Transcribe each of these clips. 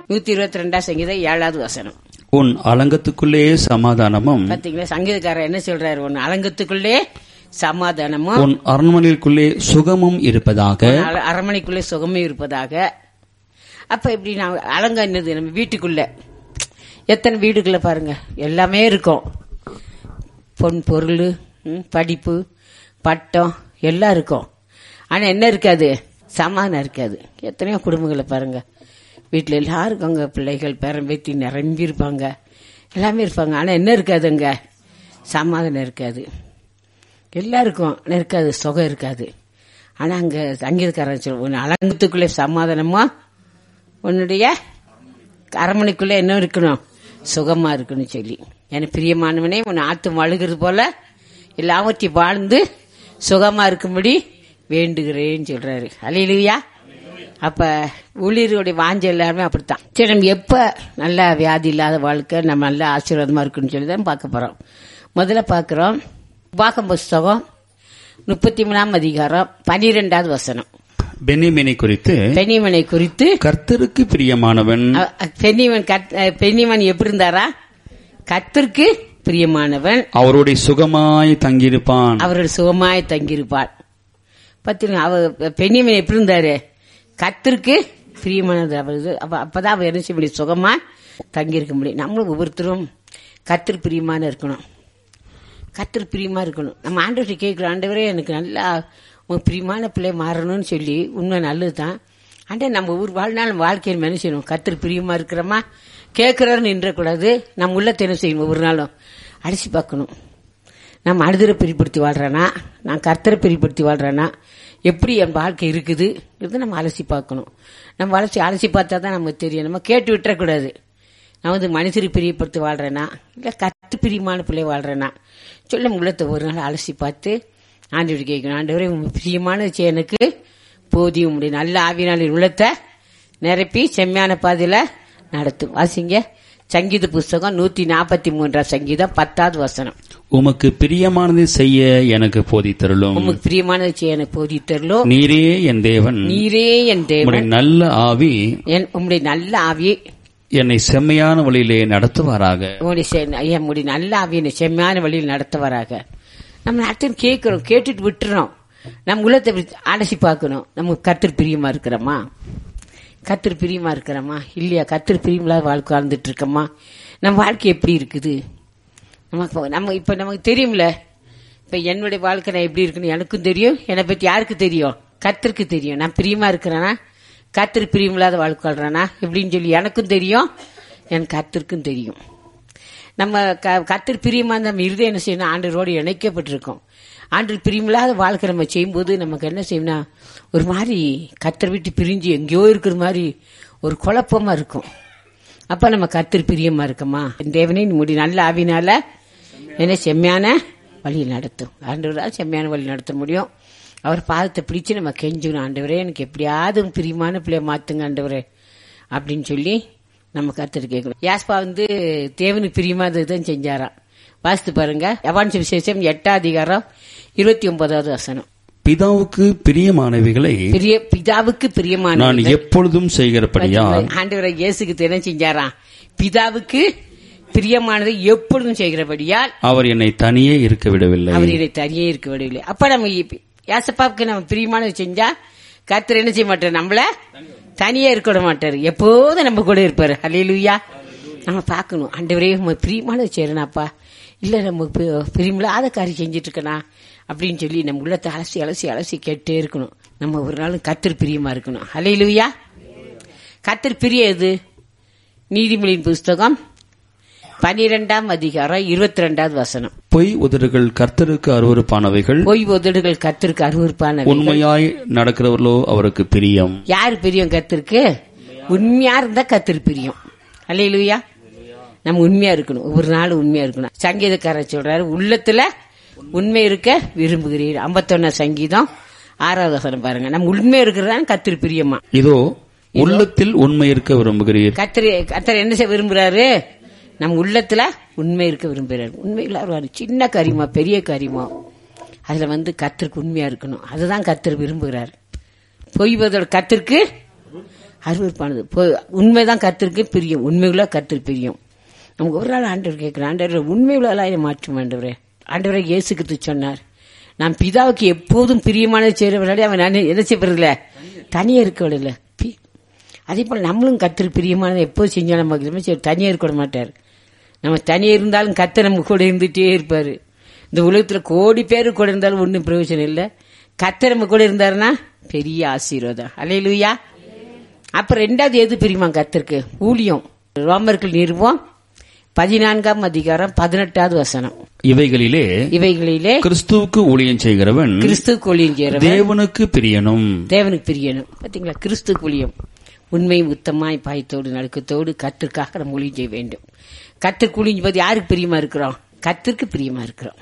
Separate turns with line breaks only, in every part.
நூத்தி இருபத்தி ரெண்டாம் சங்கீதம் ஏழாவது வசனம்
உன் அலங்கத்துக்குள்ளே சமாதானமும்
பாத்தீங்களா சங்கீதக்காரர் என்ன சொல்றாரு ஒன்னு அலங்கத்துக்குள்ளே சமாதானமும்
உன் அரண்மனைக்குள்ளே சுகமும் இருப்பதாக
அர- அரண்மனைக்குள்ளே சுகமும் இருப்பதாக அப்ப இப்படி நான் அலங்க என்னது நம்ம வீட்டுக்குள்ள எத்தனை வீடுக்குள்ள பாருங்க எல்லாமே இருக்கும் பொன் பொருள் ம், படிப்பு பட்டம் எல்லாம் இருக்கும் ஆனா என்ன இருக்காது சமாதானம் இருக்காது எத்தனையோ குடும்பங்களை பாருங்க வீட்டில் எல்லாருக்கும் அங்கே பிள்ளைகள் பேரன் பேத்தி நிரம்பி இருப்பாங்க எல்லாமே இருப்பாங்க ஆனா என்ன இருக்காதுங்க சமாதானம் இருக்காது எல்லாருக்கும் ஆனா இருக்காது சுகம் இருக்காது ஆனா அங்க சங்கீதக்காரன் சொல்ல உன் அலங்கத்துக்குள்ளே சமாதானமா உன்னுடைய அரண்மனைக்குள்ள என்ன இருக்கணும் சுகமா இருக்கணும் சொல்லி எனக்கு பிரியமானவனே உன் ஆத்து அழுகிறது போல எல்லாவற்றையும் வாழ்ந்து சுகமா இருக்கும்படி வேண்டுகிறேன்னு சொல்றாரு அலையிலுயா அப்ப ஊழியர்களுடைய வாஞ்ச எல்லாருமே அப்படித்தான் சரி நம்ம எப்ப நல்ல வியாதி இல்லாத வாழ்க்கை நம்ம நல்ல ஆசீர்வாதமா இருக்குன்னு சொல்லி தான் பார்க்க போறோம் முதல்ல பார்க்கிறோம் உபாகம் புஸ்தகம் முப்பத்தி மூணாம் அதிகாரம் பனிரெண்டாவது வசனம்
பெனிமினை குறித்து
பெண்ணிமனை குறித்து
கர்த்தருக்கு பிரியமானவன்
அ- அ- பெண்ணிமன் கத்- அ, பெண்ணிமன் எப்படி இருந்தாரா கத்திற்கு பிரியமானவன்
அவருடைய சுகமாய் தங்கியிருப்பான்
அவர்கள் சுகமாய் தங்கியிருப்பாள் பத்துங்க அவ பெண்ணிமன் எப்படி இருந்தாரு கத்திற்கு பிரியமானது அவரது அப்ப அப்பதான் அவர் என்ன செய்ய முடியும் சுகமா தங்கியிருக்க முடியும் நம்மளும் ஒவ்வொருத்தரும் கத்திர பிரியமான இருக்கணும் கத்திர பிரியமா இருக்கணும் நம்ம ஆண்டவர்கிட்ட கேட்கிறோம் ஆண்டவரே எனக்கு நல்லா உங்க பிரியமான பிள்ளை மாறணும்னு சொல்லி உண்மை நல்லது தான் ஆண்டே நம்ம ஒரு வாழ்நாள் நம்ம வாழ்க்கையில் என்ன செய்யணும் கத்திர பிரியமா இருக்கிறோமா கேட்கிறோன்னு நின்றக்கூடாது நம்ம உள்ளத்தை என்ன செய்யணும் ஒவ்வொரு நாளும் அடிச்சு பார்க்கணும் நான் மனிதரை பிரிப்படுத்தி வாழ்றேனா நான் கர்த்தரை பிரிப்படுத்தி வாழ்றேனா எப்படி என் வாழ்க்கை இருக்குது இது நம்ம அலசி பார்க்கணும் நம்ம அலசி அலசி பார்த்தா தான் நமக்கு தெரியும் நம்ம கேட்டு விட்டுறக்கூடாது நான் வந்து மனுஷரை பிரியப்படுத்தி வாழ்றேனா இல்லை கத்து பிரியமான பிள்ளை வாழ்றேனா சொல்ல உள்ளத்தை ஒரு நாள் அலசி பார்த்து ஆண்டவர் கேட்கணும் ஆண்டவரே உங்க பிரியமான எனக்கு போதியும் உடைய நல்ல ஆவியினாலின் உள்ளத்தை நிரப்பி செம்மையான பாதையில நடத்தும் வாசிங்க சங்கீத புஸ்தகம் நூத்தி நாற்பத்தி மூன்றாம் சங்கீதம் பத்தாவது வசனம்
உமக்கு பிரியமானதை செய்ய எனக்கு போதித்தருளும்
உமக்கு பிரியமானது செய்ய எனக்கு போதித்தரலோ
நீரே என் தேவன்
நீரே என்
உம்முடைய
தேவன்
நல்ல ஆவி
என் உம்முடைய நல்ல ஆவியை
என்னை செம்மையான வழியிலே நடத்துவாராக
உம்முடைய செ- ஐயா, உம்முடைய நல்ல ஆவியை செம்மையான வழியில் நடத்துவாராக நம்ம அடுத்து கேட்கிறோம் கேட்டுட்டு விட்டுறோம் நம்ம உள்ளத்தை விட்டு அலசி பார்க்கணும் நம்ம கத்திர பிரியமா இருக்கிறோமா கத்திர பிரியமா இருக்கிறோமா இல்லையா கத்திர பிரியமில்லாத வாழ்க்கை வாழ்ந்துட்டு இருக்கோமா நம்ம வாழ்க்கை எப்படி இருக்குது நமக்கு நம்ம இப்ப நமக்கு தெரியும்ல இப்ப என்னுடைய வாழ்க்கை நான் எப்படி இருக்குன்னு எனக்கும் தெரியும் என்னை பத்தி யாருக்கு தெரியும் கத்திற்கு தெரியும் நான் பிரியமா இருக்கிறேனா கத்திர பிரியமில்லாத வாழ்க்கை வாழ்றேனா எப்படின்னு சொல்லி எனக்கும் தெரியும் என் கத்திற்கும் தெரியும் நம்ம க- கர்த்தர் பிரியமா இருந்தா நம்ம இருதயம் என்ன செய்யணும் ஆண்டவரோடு இணைக்கப்பட்டிருக்கோம் ஆண்டவர் பிரியமில்லாத வாழ்க்கை நம்ம செய்யும்போது நமக்கு என்ன செய்யணும் ஒரு மாதிரி கத்தர் விட்டு பிரிஞ்சு எங்கேயோ இருக்கிற மாதிரி ஒரு குழப்பமா இருக்கும் அப்ப நம்ம கர்த்தர் பிரியமா இருக்கமா தேவனே முடி நல்ல ஆவினால என்ன செம்மையான வழி நடத்தும் ஆண்டவரால் செம்மையான வழி நடத்த முடியும் அவர் பாதத்தை பிடிச்சு நம்ம கெஞ்சணும் ஆண்டவரே எனக்கு எப்படியாவது உங்க பிரியமான பிள்ளைய மாத்துங்க ஆண்டவரே அப்படின்னு சொல்லி நம்ம கருத்து கேட்கணும் யாஸ்பா வந்து தேவனுக்கு பிரியமானதுதான் செஞ்சாராம் வாசித்து பாருங்க யவான் விசேஷம் எட்டாம் அதிகாரம் இருபத்தி ஒன்பதாவது வசனம்
பிதாவுக்கு பிரியமானவைகளை
பிரிய பிதாவுக்கு பிரியமான
நான் எப்பொழுதும் செய்கிறபடியால்
ஆண்டவரை இயேசுக்கு என்ன செஞ்சாராம் பிதாவுக்கு பிரியமானதை எப்பொழுதும் செய்கிறபடியால்
அவர் என்னை தனியே இருக்க விடவில்லை
அவர் இதை தனியே இருக்க விடவில்லை அப்ப நம்ம இப்ப- யாசப்பாவுக்கு நம்ம பிரியமானது செஞ்சா கர்த்தர் என்ன செய்ய மாட்டார் நம்மள தனியா இருக்க விட மாட்டாரு எப்போதும் நம்ம கூட இருப்பாரு ஹalleluya நம்ம பார்க்கணும் ஆண்டவரே உங்க பிரியமானது செய்யறனாப்பா இல்ல நம்ம பி- பிரியமில்லாத காரியம் செஞ்சுட்டு இருக்கனா அப்படின்னு சொல்லி நம்ம உள்ளத்தை அலசி அலசி அலசி கேட்டே இருக்கணும் நம்ம ஒரு நாளும் கத்தர் பிரியமா இருக்கணும் ஹalleluya கத்தர் பிரிய எது நீதிமொழியின் புஸ்தகம் பனிரெண்டாம் அதிகாரம் இருபத்தி ரெண்டாவது வசனம்
பொய் உதடுகள் கர்த்தருக்கு அருவருப்பானவைகள்
பொய் உதடுகள் கத்திற்கு அருவருப்பான
உண்மையாய் நடக்கிறவர்களோ அவருக்கு பிரியம்
யாரு பிரியம் கத்திருக்கு உண்மையா இருந்தா கத்திரு பிரியம் அல்லையிலுயா நம்ம உண்மையா இருக்கணும் ஒவ்வொரு நாளும் உண்மையா இருக்கணும் சங்கீதக்காரர் சொல்றாரு உள்ளத்துல உண்மை இருக்க விரும்புகிறீர் ஐம்பத்தொன்னா சங்கீதம் ஆறாவது வசனம் பாருங்க நம்ம உண்மையா இருக்கிறதா கத்திரு பிரியமா
இதோ உள்ளத்தில் உண்மை இருக்க விரும்புகிறீர்
கத்திரி கத்தர் என்ன செய்ய விரும்புறாரு நம்ம உள்ளத்துல உண்மை இருக்க விரும்புறாரு உண்மைகளா வருவாரு சின்ன காரியமா பெரிய காரியமா அதுல வந்து கத்திற்கு உண்மையா இருக்கணும் அதுதான் கத்தர் விரும்புகிறார் பொய்வதோட கத்திற்கு அருவருப்பானது பொ- உண்மைதான் கத்திருக்கு பிரியும் உண்மைகளா கத்திரு பிரியும் நமக்கு ஒரு நாள் ஆண்டவர் கேட்கிறேன் ஆண்டவர் உண்மைகளெல்லாம் மாற்றும் ஆண்டவரே ஆண்டவரை இயேசு கிறிஸ்து சொன்னார் நான் பிதாவுக்கு எப்போதும் பிரியமானதை செய்யறவனாலே அவன் நான் என்ன செய்யறதில்ல தனியா இருக்க விடல பி- அதே போல நம்மளும் கத்திரி பிரியமானதை எப்போது செஞ்சாலும் நமக்கு நம்ம சரி, தனியா இருக்க விட மாட்டார் நம்ம தனியா இருந்தாலும் கத்த நம்ம கூட இருந்துட்டே இருப்பாரு இந்த உலகத்துல கோடி பேரு கூட இருந்தாலும் ஒன்றும் பிரயோஜனம் இல்லை கத்த நம்ம கூட இருந்தாருன்னா பெரிய ஆசீர்வாதம் அலையிலுயா அப்ப ரெண்டாவது எது பிரியுமா கத்திற்கு ஊழியம் ரோமர்கள் நிறுவம் பதினான்காம் அதிகாரம் பதினெட்டாவது வசனம்
இவைகளிலே
இவைகளிலே
கிறிஸ்துவுக்கு ஊழியம் செய்கிறவன்
கிறிஸ்து கொழியும் சேரவன்
தேவனுக்கு பிரியனும்
தேவனுக்கு பிரியணும் பாத்தீங்களா கிறிஸ்து குழியம் உண்மையும் உத்தமாய் பாயத்தோடு நடுக்கத்தோடு கத்திற்காக நம்ம ஊழியம் செய்ய வேண்டும் கத்திற்கு குழிஞ்சு போது யாருக்கு பிரியமா இருக்கிறோம் கத்திற்கு பிரியமா இருக்கிறோம்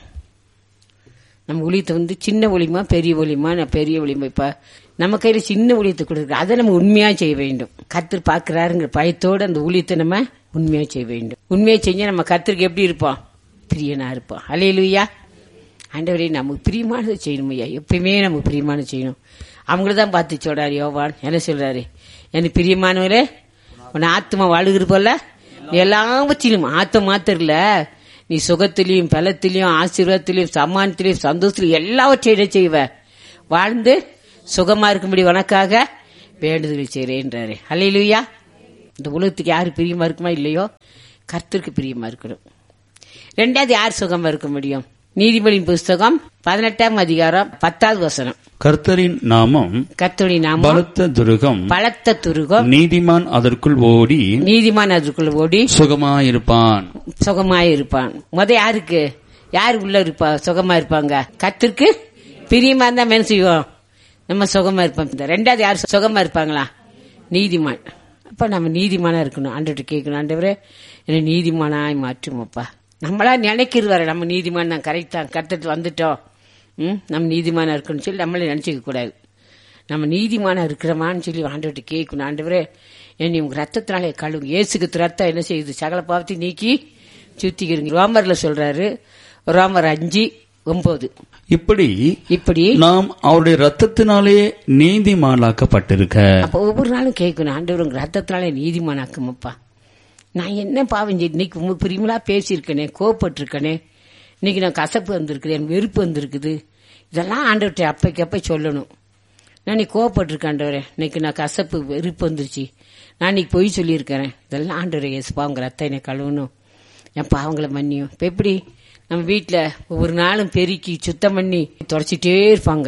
நம்ம ஊழியத்தை வந்து சின்ன ஒளிமா பெரிய ஒளிமா நான் பெரிய ஒளிமா இப்ப நம்ம கையில சின்ன ஊழியத்தை கொடுக்குறோம் அதை நம்ம உண்மையா செய்ய வேண்டும் கத்தர் பாக்குறாருங்கிற பயத்தோடு அந்த ஊழியத்தை நம்ம உண்மையா செய்ய வேண்டும் உண்மையா செஞ்சா நம்ம கத்திற்கு எப்படி இருப்போம் பிரியனா இருப்போம் அலையிலுயா ஆண்டவரே நமக்கு பிரியமானதை செய்யணும் ஐயா எப்பயுமே நமக்கு பிரியமானது செய்யணும் அவங்கள தான் பார்த்து சொல்றாரு யோவான் என்ன சொல்றாரு எனக்கு பிரியமானவரே உன் ஆத்மா வாழுகிற போல நீ எல்லாவற்றிலும் ஆத்மா மாத்திரம் இல்ல நீ சுகத்திலையும் பலத்திலையும் ஆசீர்வாதத்திலையும் சமானத்திலையும் சந்தோஷத்திலையும் எல்லாவற்றையும் என்ன செய்வ வாழ்ந்து சுகமா இருக்கும்படி உனக்காக வேண்டுதல் செய்கிறேன்றாரு அல்லையிலுயா இந்த உலகத்துக்கு யாரு பிரியமா இருக்குமா இல்லையோ கர்த்தருக்கு பிரியமா இருக்கணும் ரெண்டாவது யார் சுகமா இருக்க முடியும் நீதிபதியின் புஸ்தகம் பதினெட்டாம் அதிகாரம் பத்தாவது வசனம்
கர்த்தரின் நாமம்
கர்த்தருடைய நாமம்
பலத்த துருகம்
பலத்த துருகம்
நீதிமான் அதற்குள் ஓடி
நீதிமான் அதற்குள்ள ஓடி
சுகமாயிருப்பான்
சுகமாய் இருப்பான் முத யாருக்கு யாரு உள்ள இருப்பா சுகமா இருப்பாங்க கத்திற்கு பிரியமா இருந்தா என்ன செய்வோம் நம்ம சுகமா இருப்போம் இந்த ரெண்டாவது யார் சுகமா இருப்பாங்களா நீதிமான் அப்ப நம்ம நீதிமானா இருக்கணும் ஆண்டுகிட்ட கேட்கணும் ஆண்டவரே என்ன நீதிமானாய் மாற்றுமப்பா நம்மளா நினைக்கிறது நம்ம நீதிமான் தான் கரெக்டா கருத்துட்டு வந்துட்டோம் ம் நம்ம நீதிமானா இருக்கணும்னு சொல்லி நம்மளே நினைச்சுக்க கூடாது நம்ம நீதிமானா இருக்கிறோமான்னு சொல்லி ஆண்டவர்கிட்ட கேட்கணும் ஆண்டவரே என்னை உங்க ரத்தத்தினாலே கழுவு இயேசுக்கு ரத்தம் என்ன செய்யுது சகல பாவத்தை நீக்கி சுத்திக்கிறீங்க ரோமர்ல சொல்றாரு ரோமர் அஞ்சு ஒன்பது
இப்படி
இப்படி
நாம் அவருடைய ரத்தத்தினாலே நீதிமானாக்கப்பட்டிருக்க
அப்ப ஒவ்வொரு நாளும் கேட்கணும் ஆண்டவர் உங்க ரத்தத்தினாலே நீதிமானாக்குமப்பா நான் என்ன பாவம் செய்து இன்னைக்கு உங்க பிரிமலா பேசியிருக்கனே கோவப்பட்டிருக்கனே இன்னைக்கு நான் கசப்பு வந்திருக்குது என் வெறுப்பு வந்திருக்குது இதெல்லாம் ஆண்டவர்கிட்ட அப்பைக்கு அப்ப சொல்லணும் நான் நீ கோவப்பட்டிருக்கேன் ஆண்டவரே இன்னைக்கு நான் கசப்பு வெறுப்பு வந்துருச்சு நான் இன்னைக்கு பொய் சொல்லியிருக்கிறேன் இதெல்லாம் ஆண்டவரே இயேசுப்பா உங்க ரத்தம் என்னை கழுவணும் என் பாவங்களை மன்னியும் இப்ப எப்படி நம்ம வீட்டில் ஒவ்வொரு நாளும் பெருக்கி சுத்தம் பண்ணி தொடச்சிட்டே இருப்பாங்க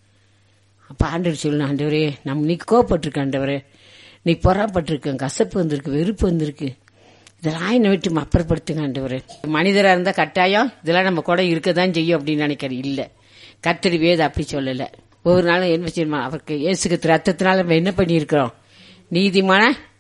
அப்ப ஆண்டவர் சொல்லணும் ஆண்டவரே நம்ம நீ கோவப்பட்டிருக்க ஆண்டவரே நீ பொறாப்பட்டிருக்க கசப்பு வந்திருக்கு வெறுப்பு வந்திருக்கு இதெல்லாம் என்னை விட்டு அப்புறப்படுத்துங்க ஆண்டவரே மனிதரா இருந்தா கட்டாயம் இதெல்லாம் நம்ம கூட இருக்கதான் செய்யும் அப்படின்னு நினைக்கிறேன் இல்ல கத்தடி வேத அப்படி சொல்லல ஒவ்வொரு நாளும் என்ன செய்யணுமா அவருக்கு இயேசுக்கு ரத்தத்தினால நம்ம என்ன பண்ணியிருக்கிறோம் நீதிமான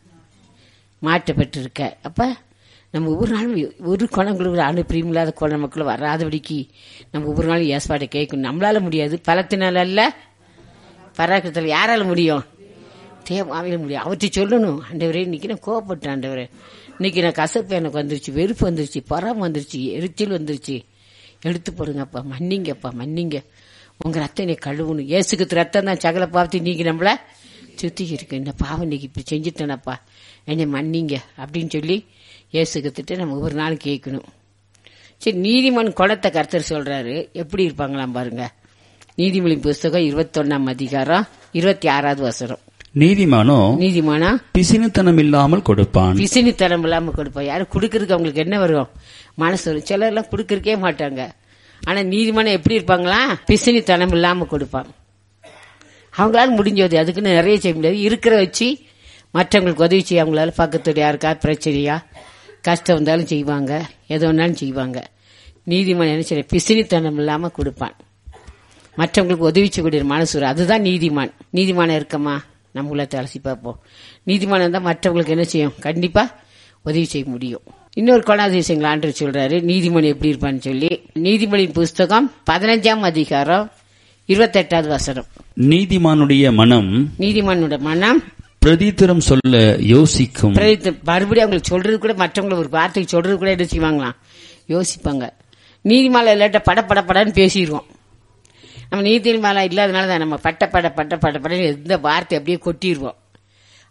மாற்றப்பட்டிருக்க அப்ப நம்ம ஒவ்வொரு நாளும் ஒரு குணங்களுக்கு அனுப்பிரியம் இல்லாத குண மக்கள் வராதபடிக்கு நம்ம ஒவ்வொரு நாளும் ஏற்பாட்டை கேட்கணும் நம்மளால முடியாது பலத்தினால அல்ல பராக்கிரத்தில் யாரால முடியும் தேவாவில முடியும் அவற்றை சொல்லணும் ஆண்டவரே இன்னைக்கு நான் கோவப்பட்டேன் ஆண்டவரே இன்னைக்கு நான் கசப்பு எனக்கு வந்துருச்சு வெறுப்பு வந்துருச்சு பொறாம வந்துருச்சு எரிச்சல் வந்துருச்சு எடுத்து போடுங்கப்பா மன்னிங்கப்பா மன்னிங்க உங்க ரத்தம் என்னை கழுவணும் ஏசுக்கு ரத்தம் தான் சகல பாவத்தை நீங்க நம்மள சுத்தி இருக்கு இந்த பாவம் இன்னைக்கு இப்படி செஞ்சுட்டேனப்பா என்னை மன்னிங்க அப்படின்னு சொல்லி ஏசுக்கத்திட்டு நம்ம ஒவ்வொரு நாளும் கேட்கணும் சரி நீதிமன் குளத்தை கர்த்தர் சொல்றாரு எப்படி இருப்பாங்களாம் பாருங்க நீதிமொழி புஸ்தகம் இருபத்தொன்னாம் அதிகாரம் இருபத்தி ஆறாவது வசனம்
நீதிமானோ
நீதிமானா
பிசினுத்தனம் இல்லாமல் கொடுப்பான்
பிசினித்தனம் இல்லாம கொடுப்பான் யாரும் கொடுக்கறதுக்கு அவங்களுக்கு என்ன வரும் மனசு வரும் சிலர் எல்லாம் கொடுக்கறக்கே மாட்டாங்க ஆனா நீதிமானம் எப்படி இருப்பாங்களா பிசினித்தனம் இல்லாம கொடுப்பான் அவங்களால முடிஞ்சது அதுக்குன்னு நிறைய செய்ய முடியாது இருக்கிற வச்சு மற்றவங்களுக்கு உதவி செய்ய அவங்களால பக்கத்துல யாருக்கா பிரச்சனையா கஷ்டம் வந்தாலும் செய்வாங்க எது வேணாலும் செய்வாங்க நீதிமன்றம் என்ன செய்ய பிசினித்தனம் இல்லாம கொடுப்பான் மற்றவங்களுக்கு உதவி செய்யக்கூடிய மனசு வரும். அதுதான் நீதிமான் நீதிமானம் இருக்கமா நம்ம உள்ளத்தை அலசி பார்ப்போம் நீதிமானம் தான் மற்றவங்களுக்கு என்ன செய்யும் கண்டிப்பா உதவி செய்ய முடியும் இன்னொரு குணாதிசயங்கள் ஆண்டு சொல்றாரு நீதிமணி எப்படி இருப்பான்னு சொல்லி நீதிமொழியின் புஸ்தகம் பதினஞ்சாம் அதிகாரம் இருபத்தெட்டாவது வசனம்
நீதிமானுடைய மனம்
நீதிமானோட மனம்
பிரதித்திரம் சொல்ல யோசிக்கும்
பிரதித்து மறுபடியும் அவங்களுக்கு சொல்றது கூட மற்றவங்களை ஒரு வார்த்தைக்கு சொல்றது கூட என்ன செய்வாங்களாம் யோசிப்பாங்க நீதிமலை இல்லாட்ட பட பட படன்னு பேசிடுவோம் நம்ம நீதிமலை இல்லாதனால தான் நம்ம பட்ட பட பட்ட பட படன்னு எந்த வார்த்தை அப்படியே கொட்டிடுவோம்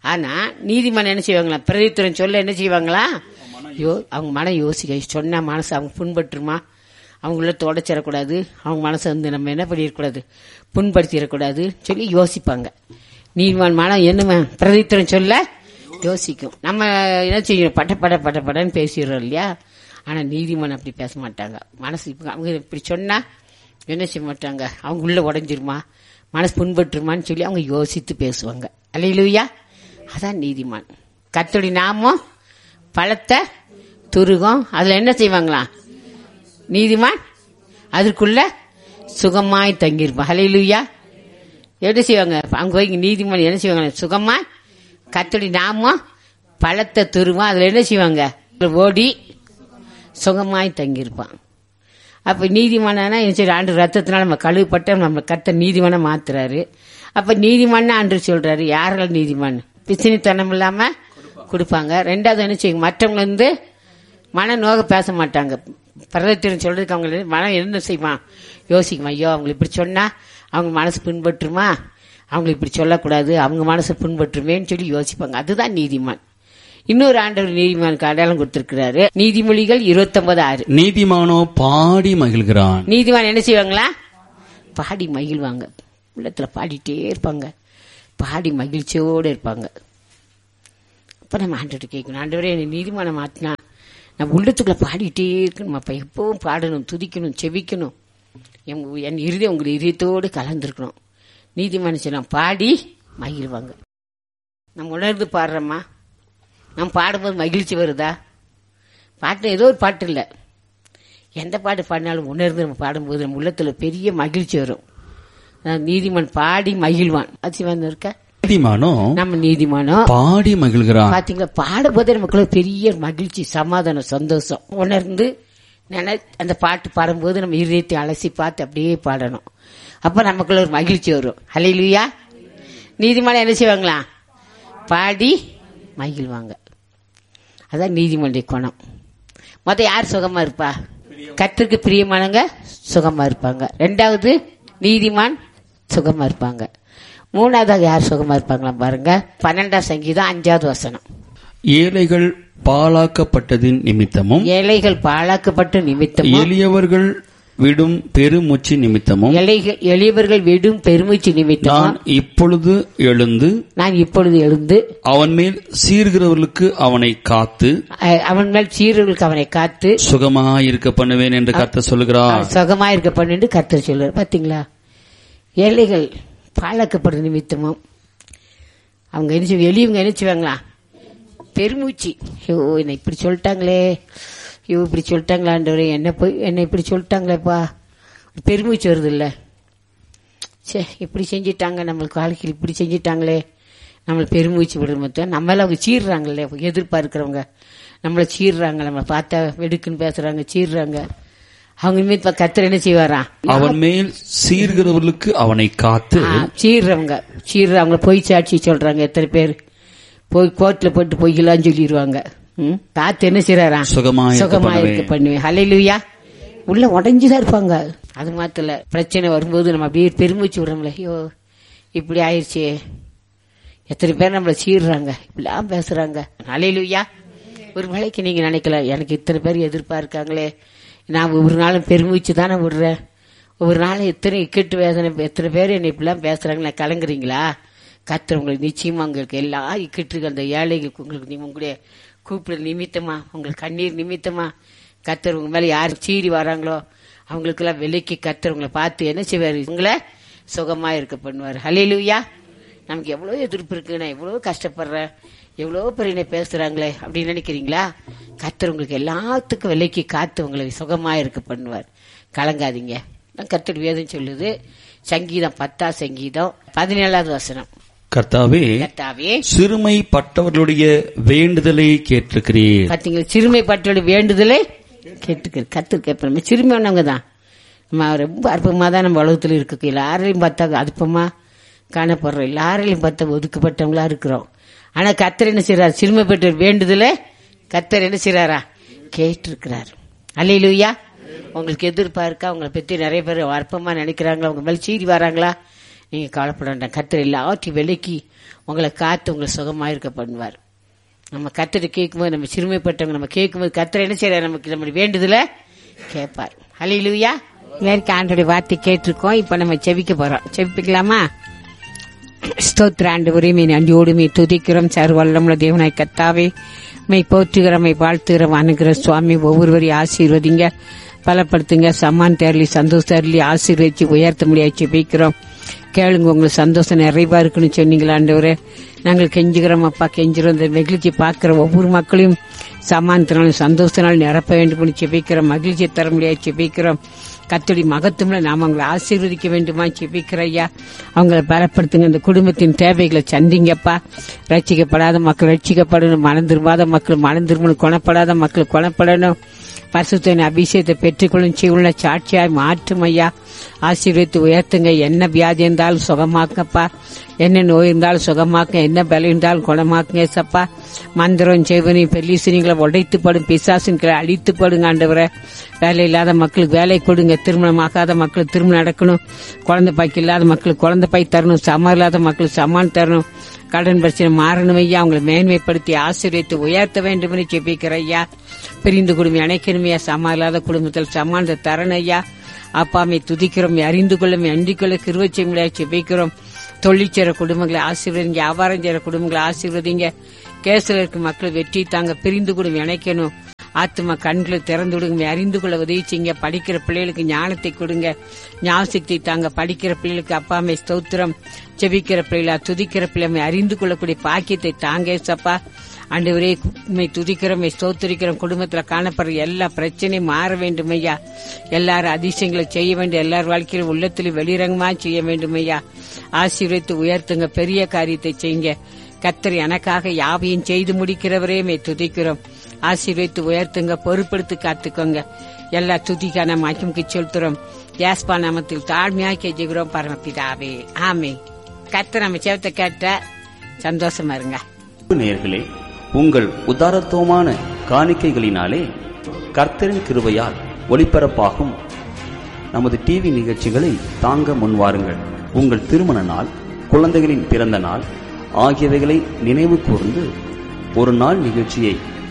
ஆனா நீதிமன்றம் என்ன செய்வாங்களா பிரதித்துறம் சொல்ல என்ன செய்வாங்களா யோ அவங்க மனம் யோசிக்க சொன்ன மனசு அவங்க புண்பட்டுருமா அவங்கள தொடச்சிடக்கூடாது அவங்க மனசை வந்து நம்ம என்ன பண்ணிடக்கூடாது புண்படுத்திடக்கூடாது சொல்லி யோசிப்பாங்க நீதிமான் மனம் என்னமா பிரதித்துறம் சொல்ல யோசிக்கும் நம்ம என்ன செய்யணும் பட்ட பட பட்ட படன்னு பேசிடுறோம் இல்லையா ஆனா நீதிமன்றம் அப்படி பேச மாட்டாங்க மனசு இப்ப அவங்க இப்படி சொன்னா என்ன செய்ய மாட்டாங்க அவங்க உள்ள உடஞ்சிருமா மனசு புண்பட்டுருமான்னு சொல்லி அவங்க யோசித்து பேசுவாங்க அல்லையிலுயா அதான் நீதிமான் கத்தோடி நாமம் பழத்தை துருகம் அதுல என்ன செய்வாங்களாம் நீதிமான் அதற்குள்ள சுகமாய் தங்கியிருப்பான் ஹலையிலுயா என்ன செய்வாங்க அங்க போய் நீதிமன்றம் என்ன செய்வாங்க சுகமா கத்தடி நாமம் பழத்தை துருவம் அதுல என்ன செய்வாங்க ஓடி சுகமாய் தங்கியிருப்பான் அப்ப நீதிமானா சரி ஆண்டு ரத்தத்தினால நம்ம கழுவுப்பட்ட நம்ம கத்த நீதிமான மாத்துறாரு அப்ப நீதிமான்னு ஆண்டு சொல்றாரு யாரெல்லாம் நீதிமான் பிசினித்தனம் இல்லாம கொடுப்பாங்க ரெண்டாவது என்ன செய்யும் மற்றவங்க வந்து மன நோக பேச மாட்டாங்க பிரதத்திரம் சொல்றதுக்கு அவங்க மனம் என்ன செய்வான் யோசிக்குமா ஐயோ அவங்க இப்படி சொன்னா அவங்க மனசு பின்பற்றுமா அவங்க இப்படி சொல்லக்கூடாது அவங்க மனசு பின்பற்றுமேன்னு சொல்லி யோசிப்பாங்க அதுதான் நீதிமான் இன்னொரு ஆண்டவர் நீதிமானுக்கு அடையாளம் கொடுத்திருக்கிறாரு நீதிமொழிகள் இருபத்தொன்பது ஆறு
நீதிமானோ பாடி மகிழ்கிறான்
நீதிமான் என்ன செய்வாங்களா பாடி மகிழ்வாங்க உள்ளத்துல பாடிட்டே இருப்பாங்க பாடி மகிழ்ச்சியோடு இருப்பாங்க அப்ப நம்ம ஆண்டவர்கிட்ட கேட்கணும் ஆண்டவரே என்னை நீதிமானம் மாத்தினா நம்ம உள்ளத்துக்குள்ள பாடிட்டே இருக்கணும் அப்ப எப்பவும் பாடணும் துதிக்கணும் செவிக்கணும் என் என் இறுதி உங்கள் இதயத்தோடு கலந்துருக்கணும் நீதிமானம் செய்யலாம் பாடி மகிழ்வாங்க நம்ம உணர்ந்து பாடுறோமா நம்ம பாடும்போது மகிழ்ச்சி வருதா பாட்டு ஏதோ ஒரு பாட்டு இல்லை எந்த பாட்டு பாடினாலும் உணர்ந்து நம்ம பாடும்போது நம்ம உள்ளத்துல பெரிய மகிழ்ச்சி வரும் அதான் நீதிமான் பாடி மகிழ்வான் அச்சிவன் இருக்க
நீதிமானோ
நம்ம நீதிமானோ
பாடி மகிழ்கிறான்
பாத்தீங்களா பாடும்போது நமக்குள்ள பெரிய மகிழ்ச்சி சமாதானம் சந்தோஷம் உணர்ந்து நினை அந்த பாட்டு பாடும்போது நம்ம இதயத்தை அலசி பார்த்து அப்படியே பாடணும் அப்ப நமக்குள்ள ஒரு மகிழ்ச்சி வரும் ஹலையிலுயா நீதிமானம் என்ன செய்வாங்களா பாடி மகிழ்வாங்க அதான் நீதிமன்ற குணம் மொத்த யார் சுகமா இருப்பா கற்றுக்கு பிரியமானவங்க சுகமா இருப்பாங்க ரெண்டாவது நீதிமான் சுகமா இருப்பாங்க மூணாவதாக யார் சுகமா இருப்பாங்களா பாருங்க பன்னெண்டாம் சங்கீதம் அஞ்சாவது வசனம்
ஏழைகள் பாழாக்கப்பட்டதின் நிமித்தமும்
ஏழைகள் பாழாக்கப்பட்ட நிமித்தமும்
எளியவர்கள் விடும் பெருமூச்சு நிமித்தமும்
எளிக- எளியவர்கள் விடும் பெருமூச்சு
நான்
நிமித்தமும்
இப்பொழுது எழுந்து
நான் இப்பொழுது எழுந்து
அவன் மேல் சீர்கிறவர்களுக்கு அவனை காத்து
அஹ், அவன் மேல் சீரர்களுக்கு அவனை காத்து
சுகமாயிருக்க பண்ணுவேன் என்று கர்த்தர் சொல்கிறார்
சுகமா இருக்க பண்ணிட்டு கர்த்தர் சொல்லுவார் பாத்தீங்களா ஏழைகள் பாழாக்கப்படுற நிமித்தமும் அவங்க என்ன செய்வாங்க எளியவங்க என்ன செய்வாங்களா பெருமூச்சு ஐயோ என்னை இப்படி சொல்லிட்டாங்களே ஐயோ இப்படி சொல்லிட்டாங்களான்றவரே என்ன போய் என்னை இப்படி சொல்லிட்டாங்களேப்பா பெருமூச்சு வருது இல்ல சே இப்படி செஞ்சிட்டாங்க நம்மளுக்கு வாழ்க்கையில் இப்படி செஞ்சிட்டாங்களே நம்மளை பெருமூச்சு விடுற மொத்தம் நம்மள அவங்க சீர்றாங்கல்ல எதிர்பார்க்கிறவங்க நம்மளை சீர்றாங்க நம்மளை பார்த்தா வெடுக்குன்னு பேசுறாங்க சீர்றாங்க அவங்க மீது கத்தர் என்ன செய்வாராம்
அவன் மேல் சீர்கிறவர்களுக்கு அவனை காத்து
ஆ, சீர்றவங்க சீர்றவங்க பொய் சாட்சி சொல்றாங்க எத்தனை பேர் போய் கோர்ட்ல போட்டு பொய்யெல்லாம் சொல்லிடுவாங்க ம்? காத்து என்ன செய்யறாரா
சுகமாயிருக்க
சுகமா இருக்க
பண்ணுவேன்.
பண்ணுவேன் ஹalleluya உள்ள உடஞ்சுதான் இருப்பாங்க அது மாத்திர பிரச்சனை வரும்போது நம்ம அப்படியே பெருமூச்சு விடுறோம்ல ஐயோ இப்படி ஆயிடுச்சே எத்தனை பேர் நம்மள சீர்றாங்க இப்படிலாம் பேசுறாங்க ஹalleluya ஒரு வேளைக்கு நீங்க நினைக்கலாம் எனக்கு இத்தனை பேர் எதிர்பார்க்காங்களே நான் ஒவ்வொரு நாளும் பெருமூச்சு தானே விடுறேன் ஒவ்வொரு நாளும் எத்தனை இக்கட்டு வேதனை எத்தனை பேர் என்னை இப்படிலாம் பேசுறாங்க நான் கலங்குறீங்களா கத்துற உங்களுக்கு நிச்சயமா உங்களுக்கு எல்லா இக்கட்டுகள் அந்த ஏழைகளுக்கு உங்களுக்கு நீ உங்களுடைய கூப்பிடுற நிமித்தமா உங்களுக்கு கண்ணீர் நிமித்தமா கத்தர் உங்க மேல யார் சீறி வராங்களோ அவங்களுக்கெல்லாம் விலைக்கு கத்தர் உங்களை பார்த்து என்ன செய்வாரு உங்களை சுகமா இருக்க பண்ணுவார் ஹalleluya நமக்கு எவ்வளவு எதிர்ப்பு இருக்கு நான் எவ்வளவு கஷ்டப்படுறேன் எவ்வளவு பேர் என்னை பேசுறாங்களே அப்படின்னு நினைக்கிறீங்களா கத்தர் உங்களுக்கு எல்லாத்துக்கும் விலைக்கு காத்து உங்களை சுகமா இருக்க பண்ணுவார் கலங்காதீங்க நான் கத்தர் வேதம் சொல்லுது சங்கீதம் பத்தா சங்கீதம் பதினேழாவது வசனம்
கர்த்தாவே
கர்த்தாவே
சிறுமைப்பட்டவர்களுடைய வேண்டுதலை கேட்டிருக்கிறீர்
பாத்தீங்களா சிறுமைப்பட்டோட வேண்டுதலை கேட்டுக்க கத்து கேட்போம் சிறுமையானவங்க தான் நம்ம ரொம்ப அற்புதமா தான் நம்ம உலகத்துல இருக்கு எல்லாரையும் பார்த்தா அற்புதமா காணப்படுறோம் எல்லாரையும் பார்த்தா ஒதுக்கப்பட்டவங்களா இருக்கிறோம் ஆனா கத்தர் என்ன செய்யறாரு சிறுமைப்பட்டவர் வேண்டுதலை கத்தர் என்ன செய்யறாரா கேட்டிருக்கிறார் அல்லையிலுயா உங்களுக்கு எதிர்பார்க்கா உங்களை பத்தி நிறைய பேர் அற்பமா நினைக்கிறாங்களா உங்க மேல சீறி வராங்களா நீங்க கவலைப்பட வேண்டாம் கத்தர் எல்லாவற்றையும் விலக்கி உங்களை காத்து உங்களை சுகமா இருக்க பண்ணுவார் நம்ம கத்தரை கேட்கும்போது நம்ம சிறுமைப்பட்டவங்க நம்ம கேட்கும்போது கத்தரை என்ன செய்யறாரு நமக்கு நம்மளுடைய வேண்டுதல கேட்பார் ஹalleluya வேறு ஆண்டோடைய வார்த்தை கேட்டிருக்கோம் இப்ப நம்ம செவிக்க போறோம் செவிப்பிக்கலாமா ஸ்தோத்திர ஆண்டு மீ நன்றியோடு மீ துதிக்கிறோம் சர்வல்லமுள்ள தேவனாய் கத்தாவே மை போற்றுகிறோம் மை வாழ்த்துகிறோம் அணுகிற சுவாமி ஒவ்வொருவரையும் ஆசீர்வதிங்க பலப்படுத்துங்க சம்மான் தேரலி சந்தோஷ் தேரலி ஆசீர்வதிச்சு உயர்த்த முடியாச்சு வைக்கிறோம் கேளுங்க உங்களுக்கு சந்தோஷம் நிறைவா இருக்குன்னு சொன்னீங்களா ஆண்டவரே நாங்கள் கெஞ்சுகிறோம் அப்பா கெஞ்சுறோம் இந்த மகிழ்ச்சி பார்க்கிற ஒவ்வொரு மக்களையும் சமானத்தினாலும் சந்தோஷத்தினால் நிரப்ப வேண்டும் செபிக்கிறோம் மகிழ்ச்சியை தர முடியாது செபிக்கிறோம் கத்தடி மகத்துவம்ல நாம் அவங்களை ஆசீர்வதிக்க வேண்டுமா செபிக்கிற ஐயா அவங்களை பலப்படுத்துங்க இந்த குடும்பத்தின் தேவைகளை சந்திங்கப்பா ரட்சிக்கப்படாத மக்கள் ரட்சிக்கப்படணும் மனம் திரும்பாத மக்கள் மனம் திரும்பணும் குணப்படாத மக்கள் குணப்படணும் பரிசுத்தின் அபிஷேகத்தை பெற்றுக்கொள்ளும் செய்யுள்ள சாட்சியாய் மாற்றும் ஐயா ஆசீர்வதித்து உயர்த்துங்க என்ன வியாதி இருந்தாலும் சுகமாக்கப்பா என்ன நோய் இருந்தாலும் சுகமாக்க என்ன பலம் இருந்தாலும் குணமாக்குங்க சப்பா மந்திரம் செய்வனி பெல்லீசனிங்களை உடைத்து படும் பிசாசின்களை அழித்து படுங்க ஆண்டவரை வேலை இல்லாத மக்களுக்கு வேலை கொடுங்க திருமணமாகாத மக்களுக்கு திருமணம் நடக்கணும் குழந்தை பாய்க்கு இல்லாத மக்களுக்கு குழந்தை பாய் தரணும் சமம் இல்லாத மக்களுக்கு சமான் தரணும் கடன் பிரச்சனை மாறணும் ஐயா அவங்களை மேன்மைப்படுத்தி ஆசீர்வித்து உயர்த்த வேண்டும் என்று ஜெபிக்கிற ஐயா பிரிந்து குடும்பம் இணைக்கணுமையா சமா இல்லாத குடும்பத்தில் சமானத்தை தரணும் ஐயா அப்பாமை துதிக்கிறோம் அறிந்து கொள்ளும் அண்டிக் கொள்ள கிருவச்சைகளை ஜெபிக்கிறோம் தொழிற்சேர குடும்பங்களை ஆசீர்வதிங்க வியாபாரம் செய்யற குடும்பங்களை ஆசீர்வதிங்க கேசில் இருக்க மக்கள் வெற்றி தாங்க பிரிந்து குடும்பம் இணைக்கணும் ஆத்மா கண்களை திறந்து விடுங்க அறிந்து கொள்ள உதவி செய்யுங்க படிக்கிற பிள்ளைகளுக்கு ஞானத்தை கொடுங்க ஞாபகத்தை தாங்க படிக்கிற பிள்ளைகளுக்கு அப்பாமை ஸ்தோத்திரம் செபிக்கிற பிள்ளைகளா துதிக்கிற பிள்ளைமை அறிந்து கொள்ளக்கூடிய பாக்கியத்தை தாங்க சப்பா ஆண்டவரே உண்மை துதிக்கிறோம் ஸ்தோத்திரிக்கிறோம் குடும்பத்துல காணப்படுற எல்லா பிரச்சனையும் மாற வேண்டும் ஐயா எல்லாரும் அதிசயங்களை செய்ய வேண்டும் எல்லார் வாழ்க்கையிலும் உள்ளத்திலும் வெளிரங்கமா செய்ய வேண்டும் ஐயா ஆசீர்வதித்து உயர்த்துங்க பெரிய காரியத்தை செய்யுங்க கத்தர் எனக்காக யாவையும் செய்து முடிக்கிறவரே மே துதிக்கிறோம் ஆசீர்வதித்து உயர்த்துங்க பொறுப்படுத்தி காத்துக்கோங்க எல்லா துதிக்கான மாற்றமுக்கு செலுத்துறோம் யாஸ்பா நாமத்தில் தாழ்மையாக கெஞ்சுகிறோம் பரமபிதாவே ஆமே கத்தர் நம்ம சேவத்தை கேட்ட சந்தோஷமா இருங்க
நேயர்களே உங்கள் உதாரத்துவமான காணிக்கைகளினாலே கர்த்தரின் கிருபையால் ஒளிபரப்பாகும் நமது டிவி நிகழ்ச்சிகளை தாங்க முன்வாருங்கள் உங்கள் திருமண நாள் குழந்தைகளின் பிறந்த நாள் ஆகியவைகளை நினைவு கூர்ந்து ஒரு நாள் நிகழ்ச்சியை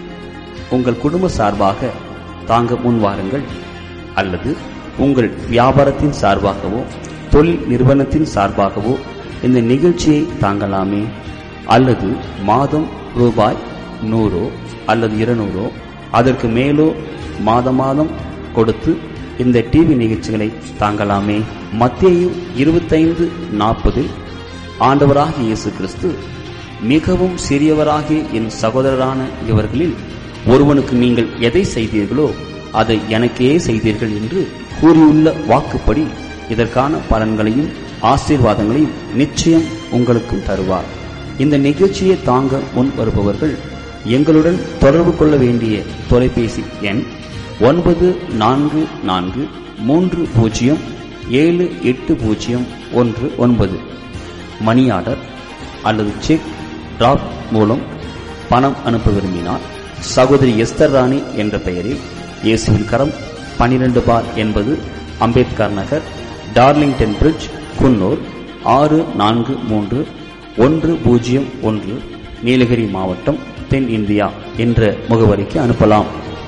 உங்கள் குடும்ப சார்பாக தாங்க முன்வாருங்கள் அல்லது உங்கள் வியாபாரத்தின் சார்பாகவோ தொழில் நிறுவனத்தின் சார்பாகவோ இந்த நிகழ்ச்சியை தாங்கலாமே அல்லது மாதம் ரூபாய் நூறோ அல்லது இருநூறோ அதற்கு மேலோ மாத மாதம் கொடுத்து இந்த டிவி நிகழ்ச்சிகளை தாங்கலாமே மத்திய இருபத்தைந்து நாற்பதில் ஆண்டவராகிய இயேசு கிறிஸ்து மிகவும் சிறியவராகிய என் சகோதரரான இவர்களில் ஒருவனுக்கு நீங்கள் எதை செய்தீர்களோ அதை எனக்கே செய்தீர்கள் என்று கூறியுள்ள வாக்குப்படி இதற்கான பலன்களையும் ஆசீர்வாதங்களையும் நிச்சயம் உங்களுக்கும் தருவார் இந்த நிகழ்ச்சியை தாங்க முன் வருபவர்கள் எங்களுடன் தொடர்பு கொள்ள வேண்டிய தொலைபேசி எண் ஒன்பது நான்கு நான்கு மூன்று பூஜ்ஜியம் ஏழு எட்டு பூஜ்ஜியம் ஒன்று ஒன்பது மணி ஆர்டர் அல்லது செக் டிராப் மூலம் பணம் அனுப்ப விரும்பினால் சகோதரி எஸ்தர் ராணி என்ற பெயரில் இயேசுவின் கரம் பனிரெண்டு பார் என்பது அம்பேத்கர் நகர் டார்லிங்டன் பிரிட்ஜ் குன்னூர் ஆறு நான்கு மூன்று ஒன்று பூஜ்ஜியம் ஒன்று நீலகிரி மாவட்டம் தென் இந்தியா என்ற முகவரிக்கு அனுப்பலாம்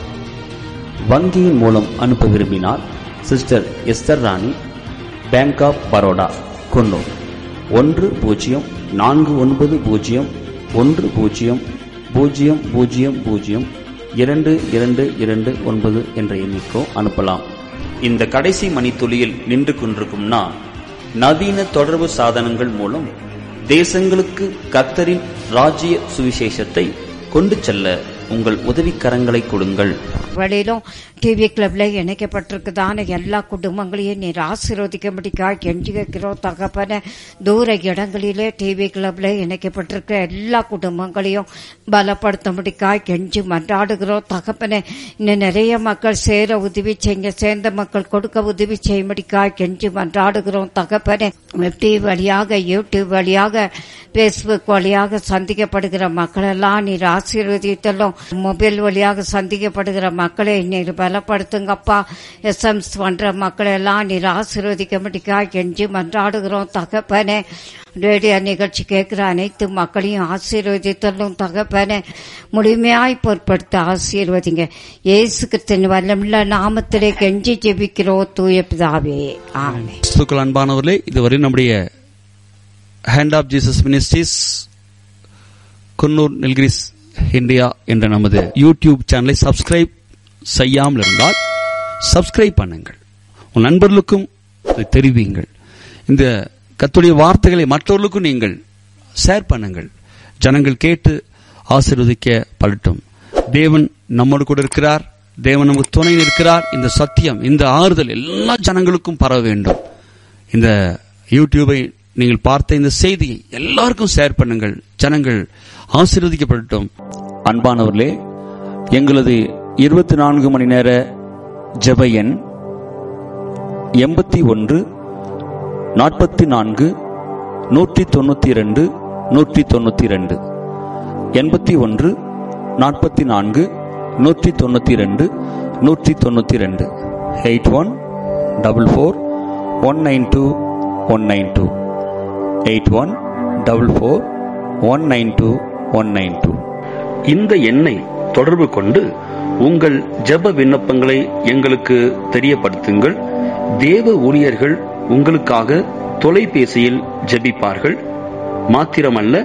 வங்கியின் மூலம் அனுப்ப விரும்பினால் sister Esther Rani bank of Baroda Coonoor ஒன்று பூஜ்ஜியம் நான்கு ஒன்பது பூஜ்ஜியம் ஒன்று பூஜ்ஜியம் பூஜ்ஜியம் பூஜ்ஜியம் பூஜ்ஜியம் இரண்டு இரண்டு இரண்டு ஒன்பது என்ற எண்ணிக்கோ அனுப்பலாம் இந்த கடைசி மணித்துளியில் நின்று கொண்டிருக்கும் நான் நவீன தொடர்பு சாதனங்கள் மூலம் தேசங்களுக்கு கத்தரின் ராஜ்ய சுவிசேஷத்தை கொண்டு செல்ல உங்கள் உதவிக்கரங்களை கொடுங்கள்
வழியிலும் டிவி கிளப்ல இணைக்கப்பட்டிருக்குதான எல்லா குடும்பங்களையும் நீர் ஆசீர்வதிக்கும்படிக்காய் கெஞ்சி வைக்கிறோம் தகப்பன தூர இடங்களிலே டிவி கிளப்ல இணைக்கப்பட்டிருக்கிற எல்லா குடும்பங்களையும் பலப்படுத்தும்படிக்காய் கெஞ்சி மன்றாடுகிறோம் தகப்பன இன்னும் நிறைய மக்கள் சேர உதவி செய்யுங்க சேர்ந்த மக்கள் கொடுக்க உதவி செய்யும்படிக்காய் கெஞ்சி மன்றாடுகிறோம் தகப்பனே டிவி வழியாக யூடியூப் வழியாக பேஸ்புக் வழியாக சந்திக்கப்படுகிற மக்களெல்லாம் நீர் ஆசீர்வதித்தலும் மொபைல் வழியாக சந்திக்கப்படுகிற மக்களை நீர் பலப்படுத்துங்கப்பா எஸ்எம்ஸ் பண்ற மக்களை எல்லாம் நீர் ஆசீர்வதிக்கும்படிக்கா கெஞ்சி மன்றாடுகிறோம் தகப்பனே ரேடியோ நிகழ்ச்சி கேட்கிற அனைத்து மக்களையும் ஆசீர்வதித்தலும் தகப்பனே முழுமையாய் பொருட்படுத்த ஆசீர்வதிங்க இயேசு கிறிஸ்தன் வல்லமுள்ள நாமத்திலே கெஞ்சி ஜெபிக்கிறோம் தூய பிதாவே ஆமென்
கிறிஸ்துக்கள் அன்பானவர்களே இதுவரை நம்முடைய hand of Jesus ministries Coonoor Nilgiris India என்ற நமது யூடியூப் சேனலை சப்ஸ்கிரைப் செய்யாமல் இருந்தால் சப்ஸ்கிரைப் பண்ணுங்கள் உன் நண்பர்களுக்கும் இதை தெரிவியுங்கள் இந்த கத்துடைய வார்த்தைகளை மற்றவர்களுக்கும் நீங்கள் ஷேர் பண்ணுங்கள் ஜனங்கள் கேட்டு ஆசீர்வதிக்க படட்டும் தேவன் நம்மோடு கூட இருக்கிறார் தேவன் நமக்கு துணை இருக்கிறார் இந்த சத்தியம் இந்த ஆறுதல் எல்லா ஜனங்களுக்கும் பரவ வேண்டும் இந்த யூடியூபை நீங்கள் பார்த்த இந்த செய்தியை எல்லாருக்கும் ஷேர் பண்ணுங்கள் ஜனங்கள் ஆசீர்வதிக்கப்படட்டும் அன்பானவர்களே எங்களது இருபத்தி நான்கு மணி நேர ஜெப எண் எண்பத்தி ஒன்று நாற்பத்தி நான்கு நூற்றி தொண்ணூத்தி இரண்டு நூற்றி தொண்ணூத்தி இரண்டு எண்பத்தி ஒன்று நாற்பத்தி நான்கு நூற்றி தொண்ணூத்தி இரண்டு நூற்றி தொண்ணூத்தி இரண்டு eight one double four one nine two one nine two eight one double four one nine two one nine two
இந்த எண்ணை தொடர்பு கொண்டு உங்கள் ஜெப விண்ணப்பங்களை எங்களுக்கு தெரியப்படுத்துங்கள் தேவ ஊழியர்கள் உங்களுக்காக தொலைபேசியில் ஜெபிப்பார்கள் மாத்திரமல்ல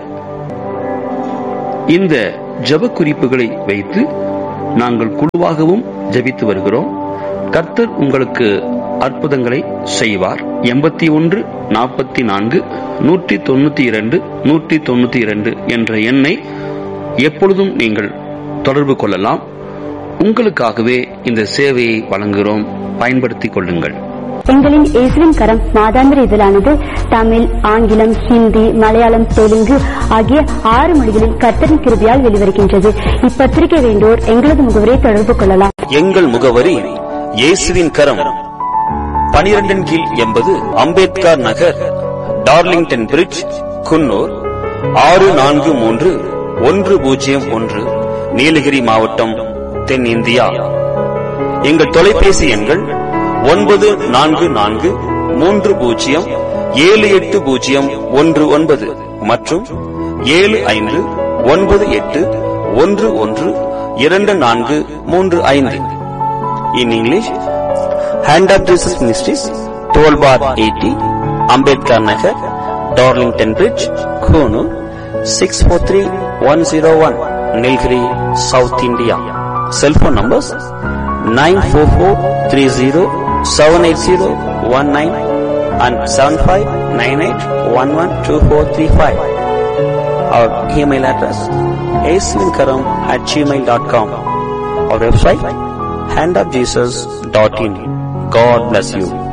இந்த ஜெப குறிப்புகளை வைத்து நாங்கள் குழுவாகவும் ஜெபித்து வருகிறோம் கர்த்தர் உங்களுக்கு அற்புதங்களை செய்வார் எண்பத்தி ஒன்று நாற்பத்தி நான்கு நூற்றி தொண்ணூத்தி இரண்டு நூற்றி தொண்ணூத்தி இரண்டு என்ற எண்ணை எப்பொழுதும் நீங்கள் தொடர்பு கொள்ளலாம் உங்களுக்காகவே இந்த சேவையை வழங்குகிறோம் பயன்படுத்திக் கொள்ளுங்கள்
எங்களின் இயேசுவின் கரம் மாதாந்திர இதழானது தமிழ் ஆங்கிலம் ஹிந்தி மலையாளம் தெலுங்கு ஆகிய ஆறு மொழிகளில் கர்த்தரின் கிருபியால் வெளிவருகின்றது இப்பத்திரிகை வேண்டோர் எங்களது முகவரை தொடர்பு கொள்ளலாம்
எங்கள் முகவரி இயேசுவின் கரம் பனிரெண்டின் கீழ் எண்பது அம்பேத்கர் நகர் டார்லிங்டன் பிரிட்ஜ் குன்னூர் ஆறு நான்கு மூன்று ஒன்று பூஜ்ஜியம் ஒன்று நீலகிரி மாவட்டம் தென்னிந்தியா எங்கள் தொலைபேசி எண்கள் ஒன்பது நான்கு நான்கு மூன்று பூஜ்ஜியம் ஏழு எட்டு பூஜ்ஜியம் ஒன்று ஒன்பது மற்றும் ஏழு ஐந்து ஒன்பது எட்டு ஒன்று ஒன்று இரண்டு நான்கு மூன்று ஐந்து in English hand of Jesus ministries twelve bar eighty Ambedkar Nagar Darlington bridge Coonoor six four three one zero one Nilgiri south India cellphone numbers nine four four three zero seven eight zero one nine and seven five nine eight one one two four three five our email address Eswinkaram at Gmail dot com our website handofjesus.in. God bless you.